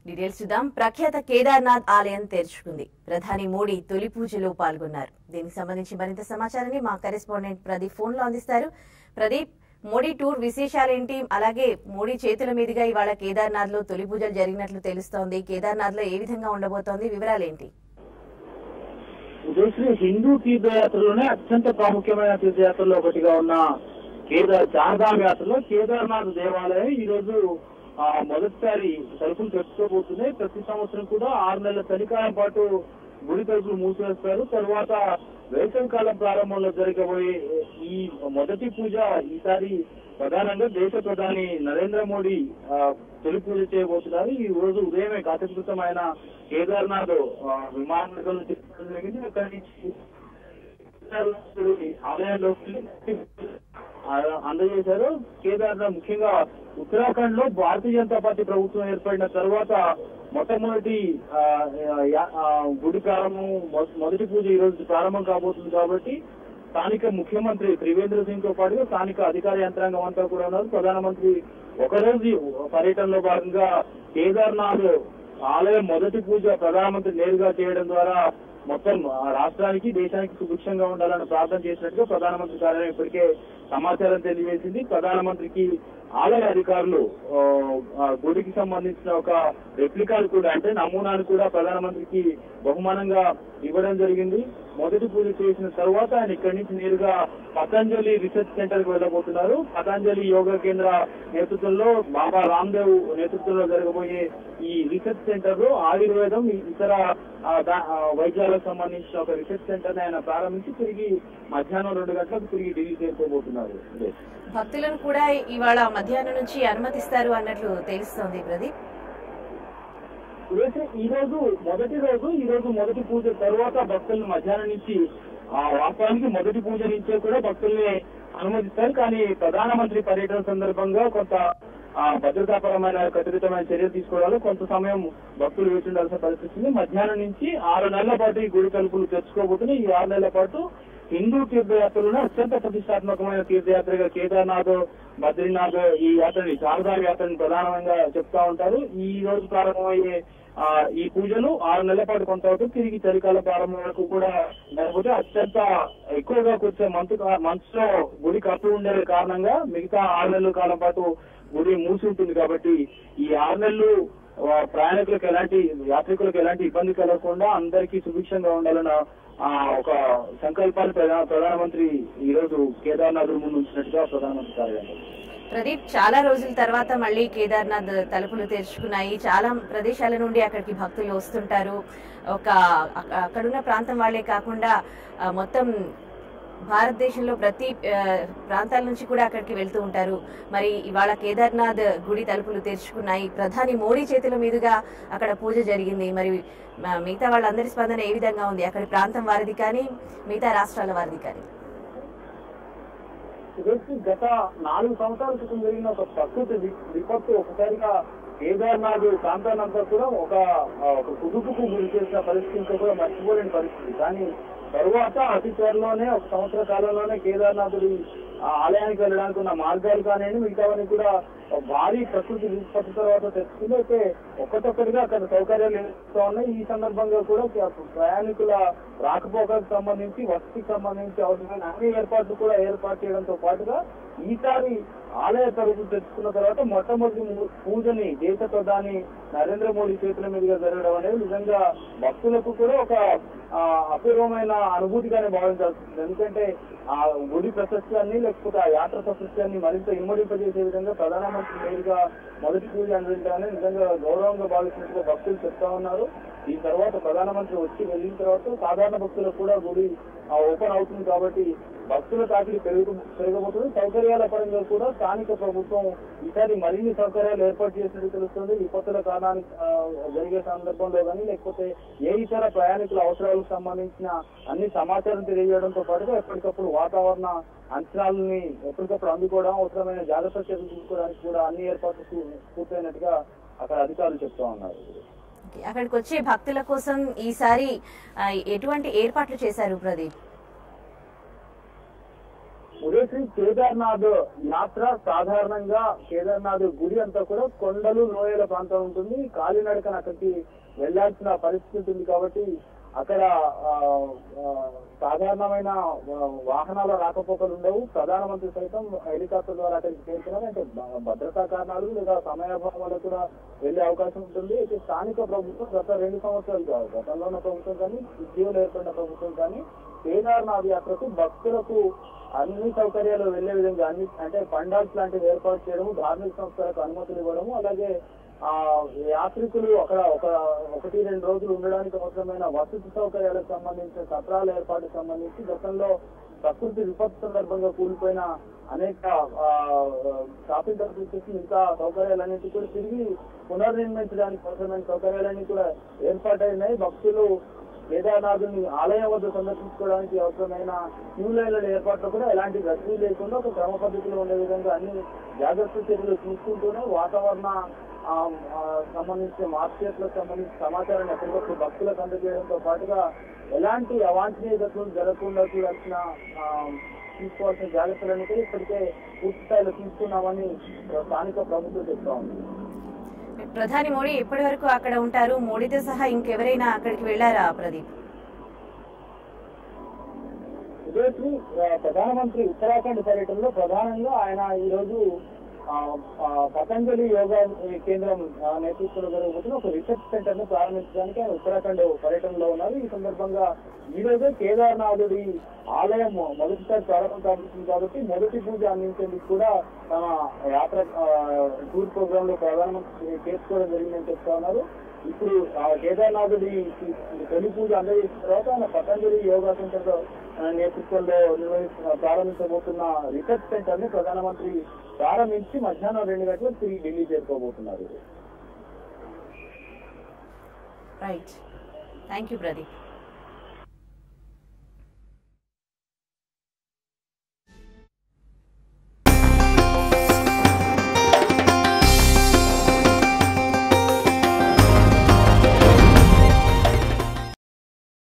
details చూద్దాం ప్రఖ్యాత కేదార్నాథ్ ఆలయం తెరుచుకుంది ప్రధాని మోడీ తొలి పూజలో పాల్గొన్నారు దీనికి సంబంధించి మరింత సమాచారాన్ని మా కరెస్పాండెంట్ ప్రదీప్ ఫోన్ లో అందిస్తారు ప్రదీప్ మోడీ టూర్ విశేషాలేంటి అలాగే మోడీ చేతుల మీదుగా ఇవాళ కేదార్నాథ్ లో తొలి పూజలు జరిగినట్లు తెలుస్తోంది కేదార్నాథ్ లో ఏ విధంగా ఉండబోతోంది వివరాలేంటి ఉదయశ్రీ హిందూ తీర్థయాత్రలోనే అత్యంత ప్రాముఖ్యమైన తీర్థయాత్రలో ఒకటిగా ఉన్న కేదార్ చార్ధామ్ యాత్రలో కేదార్నాథ్ దేవాలయం ఈ రోజు ఆ, మొదటిసారి తలుపులు తెచ్చుకోబోతున్నాయి ప్రతి సంవత్సరం కూడా ఆరు నెలల చలికాలం పాటు గుడి తలుపులు మూసివేస్తారు తర్వాత వేసవి కాలం ప్రారంభంలో జరగబోయే ఈ మొదటి పూజ ఈసారి ప్రధానంగా దేశ ప్రధాని నరేంద్ర మోడీ ఆ, తొలి పూజ చేయబోతున్నారు ఈ రోజు ఉదయమే అధికృతమైన కేదార్నాథ్ ఆ, విమానాశ్రయం నుంచి జరిగింది అక్కడి నుంచి కేదార్నాథుడి ఆలయంలోకి ఆ, అందజేశారు కేదార్నాథ్ ముఖ్యంగా ఉత్తరాఖండ్ లో భారతీయ జనతా పార్టీ ప్రభుత్వం ఏర్పడిన తర్వాత మొట్టమొదటి ఆ, యా- ఆ, గుడి ప్రారంభం మొ- మొదటి పూజ ఈ రోజు ప్రారంభం కాబోతుంది కాబట్టి స్థానిక ముఖ్యమంత్రి త్రివేంద్ర సింగ్ తో పాటుగా స్థానిక అధికార యంత్రాంగం అంతా కూడా ఉన్నారు ప్రధానమంత్రి ఒకరోజు పర్యటనలో భాగంగా కేదార్నాథ్ ఆలయం మొదటి పూజ ప్రధానమంత్రి నేరుగా చేయడం ద్వారా మొత్తం ఆ రాష్ట్రానికి దేశానికి సుభిక్షంగా ఉండాలని ప్రార్థన చేసినట్టుగా ప్రధానమంత్రి కార్యాలయం ఇప్పటికే సమాచారం తెలియజేసింది ప్రధానమంత్రికి ఆలయ అధికారులు ఆ, ఆ గుడికి సంబంధించిన ఒక రెప్లికాలు కూడా అంటే నమూనాను కూడా ప్రధానమంత్రికి బహుమానంగా ఇవ్వడం జరిగింది మొదటి పూజ చేసిన తర్వాత ఆయన ఇక్కడి నుంచి నేరుగా పతంజలి రీసెర్చ్ సెంటర్ కి వెళ్ళబోతున్నారు పతంజలి యోగా కేంద్ర నేతృత్వంలో బాబా రామ్దేవ్ నేతృత్వంలో జరగబోయే ఈ రీసెర్చ్ సెంటర్ లో ఆయుర్వేదం ఇతర ఆ, దా- ఆ, వైద్యాలకు సంబంధించిన ఒక రీసెర్చ్ సెంటర్ ఆయన ప్రారంభించి తిరిగి మధ్యాహ్నం రెండు గంటలకు తిరిగి ఢిల్లీ చేరుకోబోతున్నారు భక్తులను కూడా ఇవాళ మధ్యాహ్నం నుంచి అనుమతిస్తారు అన్నట్లు తెలుస్తోంది ప్రదీప్ సురేష్ ఈ రోజు మొదటి రోజు ఈ రోజు మొదటి పూజ తర్వాత భక్తులను మధ్యాహ్నం నుంచి ఆ వాస్తవానికి మొదటి పూజ నుంచే కూడా భక్తుల్ని అనుమతిస్తారు కానీ ప్రధానమంత్రి పర్యటన సందర్భంగా కొంత ఆ, భద్రతాపరమైన కట్టుదిట్టమైన చర్యలు తీసుకోవడంలో కొంత సమయం భక్తులు వేచి ఉండాల్సిన పరిస్థితి ఉంది మధ్యాహ్నం నుంచి ఆరు నెలల పాటు ఈ గుడి తలుపులు తెచ్చుకోబోతున్నాయి ఈ ఆరు నెలల పాటు హిందూ తీర్థయాత్రలను అత్యంత ప్రతిష్టాత్మకమైన తీర్థయాత్రగా కేదార్నాథ్ బద్రీనాథ్ ఈ యాత్రని చార్ధామ్ యాత్రని ప్రధానంగా చెప్తా ఉంటారు ఈ రోజు ప్రారంభమయ్యే ఆ, ఈ పూజలు ఆరు నెలల పాటు కొనసాగుతూ తిరిగి చలికాల ప్రారంభం వరకు కూడా లేకపోతే అత్యంత ఎక్కువగా కూర్చే మంత్ మంత్స్ లో గుడి కట్టు ఉండే కారణంగా మిగతా ఆరు నెలల కాలం పాటు గుడి మూసి ఉంటుంది కాబట్టి ఈ ఆరు నెలలు ఆ, ప్రయాణికులకు ఎలాంటి యాత్రికులకు ఎలాంటి ఇబ్బంది కలగకుండా అందరికీ సుభిక్షంగా ఉండాలన్న ఆ, ఒక సంకల్పాన్ని ప్రధాన ప్రధానమంత్రి ఈ రోజు కేదార్నాథ్ ముందు ఉంచినట్టుగా ప్రధానమంత్రి కార్యాలయం ప్రదీప్ చాలా రోజుల తర్వాత మళ్ళీ కేదార్నాథ్ తలుపులు తెరుచుకున్నాయి చాలా ప్రదేశాల నుండి అక్కడికి భక్తులు వస్తుంటారు ఒక అక్క- అక్కడున్న ప్రాంతం వాళ్ళే కాకుండా ఆ, మొత్తం భారతదేశంలో ప్రతి ఆ, ప్రాంతాల నుంచి కూడా అక్కడికి వెళ్తూ ఉంటారు మరి ఇవాళ కేదార్నాథ్ గుడి తలుపులు తెరుచుకున్నాయి ప్రధాని మోడీ చేతుల మీదుగా అక్కడ పూజ జరిగింది మరి మ- మిగతా వాళ్ళందరి స్పందన ఏ విధంగా ఉంది అక్కడి ప్రాంతం వారిది కానీ మిగతా రాష్ట్రాల వారిది కానీ ఇదొచ్చి గత నాలుగు సంవత్సరాల క్రితం జరిగిన ఒక ప్రకృతి వి- విపత్తు ఒకసారిగా కేదార్నాథ్ ప్రాంతాన్నంతా కూడా ఒక ఆ, ఒక కుదుపుకు గురి చేసిన పరిస్థితి ఇంకా కూడా మర్చిపోలేని పరిస్థితి కానీ తరువాత అతి త్వరలోనే ఒక సంవత్సర కాలంలోనే కేదార్నాథుడి ఆ ఆలయానికి వెళ్ళడానికి ఉన్న మార్గాలు కానివ్వండి మిగతావన్నీ కూడా భారీ ప్రకృతి విపత్తు తర్వాత తెచ్చుకుంది అయితే ఒక్కటొక్కటిగా అక్కడ సౌకర్యాలు ఏర్పడుతూ ఉన్నాయి ఈ సందర్భంగా కూడా ప్రయాణికుల రాకపోకలకు సంబంధించి వసతికి సంబంధించి అవసరమైన అన్ని ఏర్పాట్లు కూడా ఏర్పాటు చేయడంతో పాటుగా ఈసారి ఆలయ తరపు తెచ్చుకున్న తర్వాత మొట్టమొదటి ము- పూజని దేశ ప్రధాని నరేంద్ర మోడీ చేతుల మీదుగా జరగడం అనేది నిజంగా భక్తులకు కూడా ఒక ఆ, అపూర్వమైన అనుభూతిగానే భావించాల్సి ఉంటుంది ఎందుకంటే ఆ గుడి ప్రశస్యాన్ని లేకపోతే ఆ యాత్ర ప్రశస్యాన్ని మరింత ఇమ్మడింపజేసే విధంగా ప్రధానమంత్రి నేరుగా మొదటి పూజ అందించడాన్ని నిజంగా గౌరవంగా భావిస్తున్నట్టుగా భక్తులు చెప్తా ఉన్నారు ఈ తర్వాత ప్రధానమంత్రి వచ్చి వెళ్ళిన తర్వాత సాధారణ భక్తులకు కూడా గుడి ఆ, ఓపెన్ అవుతుంది కాబట్టి భక్తుల తాకిడి పెరుగు పెరగబోతుంది సౌకర్యాల పరంగా కూడా స్థానిక ప్రభుత్వం ఈసారి మరిన్ని సౌకర్యాలు ఏర్పాటు చేసినట్టు తెలుస్తుంది విపత్తుల కారణానికి ఆ, జరిగే సందర్భంలో కానీ లేకపోతే ఏ ఇతర ప్రయాణికుల అవసరాలకు సంబంధించిన అన్ని సమాచారం తెలియజేయడంతో పాటుగా ఎప్పటికప్పుడు వాతావరణ అంచనాలని ఎప్పటికప్పుడు అందుకోవడం అవసరమైన జాగ్రత్త చర్యలు తీసుకోవడానికి కూడా అన్ని ఏర్పాట్లు పూ- పూర్తయినట్టుగా అక్కడ అధికారులు చెప్తా ఉన్నారు అక్కడికి వచ్చే భక్తుల కోసం ఈసారి ఆ, ఎటువంటి ఏర్పాట్లు చేశారు ప్రదీప్ ఉదయశ్రీ కేదార్నాథ్ యాత్ర సాధారణంగా కేదార్నాథ్ గుడి అంతా కూడా కొండలు లోయల ప్రాంతం ఉంటుంది కాలినడకన అక్కడికి వెళ్లాల్సిన పరిస్థితి ఉంటుంది కాబట్టి అక్కడ ఆ, ఆ, సాధారణమైన ఆ, వాహనాల రాకపోకలు ఉండవు ప్రధానమంత్రి సైతం హెలికాప్టర్ ద్వారా అక్కడికి చేరుకున్నారు అంటే భ- భద్రతా కారణాలు లేదా సమయాభావం వల్ల కూడా వెళ్లే అవకాశం ఉంటుంది అయితే స్థానిక ప్రభుత్వం గత రెండు సంవత్సరాలు కాదు గతంలో ఉన్న ప్రభుత్వం కానీ ఇటీవల ఏర్పడిన ప్రభుత్వం కానీ కేదార్నాథ్ యాత్రకు భక్తులకు అన్ని సౌకర్యాలు వెళ్లే విధంగా అన్ని అంటే పండాల్స్ లాంటివి ఏర్పాటు చేయడము ధార్మిక సంస్థలకు అనుమతులు ఇవ్వడము అలాగే ఆ యాత్రికులు అక్కడ ఒక ఒకటి రెండు రోజులు ఉండడానికి అవసరమైన వసతి సౌకర్యాలకు సంబంధించిన సత్రాల ఏర్పాటుకు సంబంధించి గతంలో ప్రకృతి విపత్తు సందర్భంగా కూలిపోయిన అనేక ఆ, షాపింగ్ కాంప్లెక్సెస్ ఇంకా సౌకర్యాలన్నింటి కూడా తిరిగి పునర్నిర్మించడానికి అవసరమైన సౌకర్యాలన్నీ కూడా ఏర్పాటైనాయి భక్తులు కేదార్నాథుని ఆలయం వద్ద సందర్శించుకోవడానికి అవసరమైన క్యూ లైన్ల ఏర్పాట్లు కూడా ఎలాంటి రద్దీ లేకుండా ఒక క్రమ పద్ధతిలో ఉండే విధంగా అన్ని జాగ్రత్త చర్యలు తీసుకుంటూనే వాతావరణ ఆ, ఆ, సంబంధించిన మార్కెట్లకు సంబంధించిన సమాచారాన్ని ఎప్పటికప్పుడు భక్తులకు అందజేయడంతో పాటుగా ఎలాంటి అవాంఛనీయ ఘటనలు జరగకుండా చూడాల్సిన ఆ, తీసుకోవాల్సిన జాగ్రత్తలన్నీ కూడా ఇప్పటికే పూర్తి స్థాయిలో తీసుకున్నామని స్థానిక ప్రభుత్వం చెప్తా ఉంది ప్రధాని మోడీ ఎప్పటి వరకు అక్కడ ఉంటారు మోడీతో సహా ఇంకెవరైనా అక్కడికి వెళ్లారా ప్రదీప్ విదేశీ ఆ, ప్రధానమంత్రి ఉత్తరాఖండ్ పర్యటనలో ప్రధానంగా ఆయన ఈ రోజు ఆ, ఆ, పతంజలి యోగా కేంద్రం ఆ, నేతృత్వంలో జరగబోతున్న ఒక రీసెర్చ్ సెంటర్ ను ప్రారంభించడానికి ఆయన ఉత్తరాఖండ్ పర్యటనలో ఉన్నారు ఈ సందర్భంగా ఈ రోజే కేదార్నాథుడి ఆలయం మొదటిసారి ప్రారంభం కాబోతుంది కాబట్టి మొదటి పూజ అందించేందుకు కూడా తమ యాత్ర ఆ, టూర్ ప్రోగ్రామ్ లో ప్రధానమంత్రి చేసుకోవడం జరిగిందని చెప్తా ఉన్నారు ఇప్పుడు ఆ కేదార్నాథుడి ఈ తొలి పూజ అందజేసిన తర్వాత ఆయన పతంజలి యోగా సెంటర్ లో ఆ, నేతృత్వంలో నిర్వహిస్తున్న ప్రారంభించబోతున్న రీసెర్చ్ సెంటర్ ని ప్రధానమంత్రి ప్రారంభించి మధ్యాహ్నం రెండు గంటలకు తిరిగి ఢిల్లీ చేరుకోబోతున్నారు రైట్ థ్యాంక్ యూ ప్రదీప్